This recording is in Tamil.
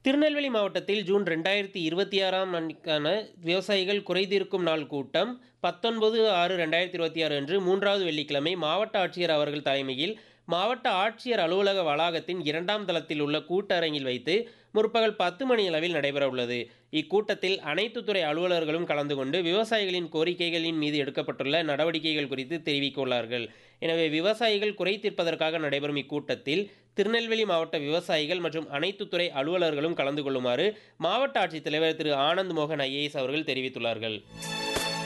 திருநெல்வேலி மாவட்டத்தில் ஜூன் ரெண்டாயிரத்தி இருபத்தி ஆறாம் ஆண்டுக்கான விவசாயிகள் குறைதீர்க்கும் நாள் கூட்டம் பத்தொன்பது ஆறு ரெண்டாயிரத்தி இருபத்தி ஆறு அன்று மூன்றாவது வெள்ளிக்கிழமை மாவட்ட ஆட்சியர் அவர்கள் தலைமையில் மாவட்ட ஆட்சியர் அலுவலக வளாகத்தின் இரண்டாம் தளத்தில் உள்ள கூட்டரங்கில் வைத்து முற்பகல் பத்து மணி அளவில் நடைபெற உள்ளது இக்கூட்டத்தில் அனைத்து துறை அலுவலர்களும் கலந்து கொண்டு விவசாயிகளின் கோரிக்கைகளின் மீது எடுக்கப்பட்டுள்ள நடவடிக்கைகள் குறித்து தெரிவிக்க உள்ளார்கள் எனவே விவசாயிகள் குறை தீர்ப்பதற்காக நடைபெறும் இக்கூட்டத்தில் திருநெல்வேலி மாவட்ட விவசாயிகள் மற்றும் அனைத்து துறை அலுவலர்களும் கலந்து கொள்ளுமாறு மாவட்ட ஆட்சித்தலைவர் திரு ஆனந்த் மோகன் ஐஏஎஸ் அவர்கள் தெரிவித்துள்ளார்கள்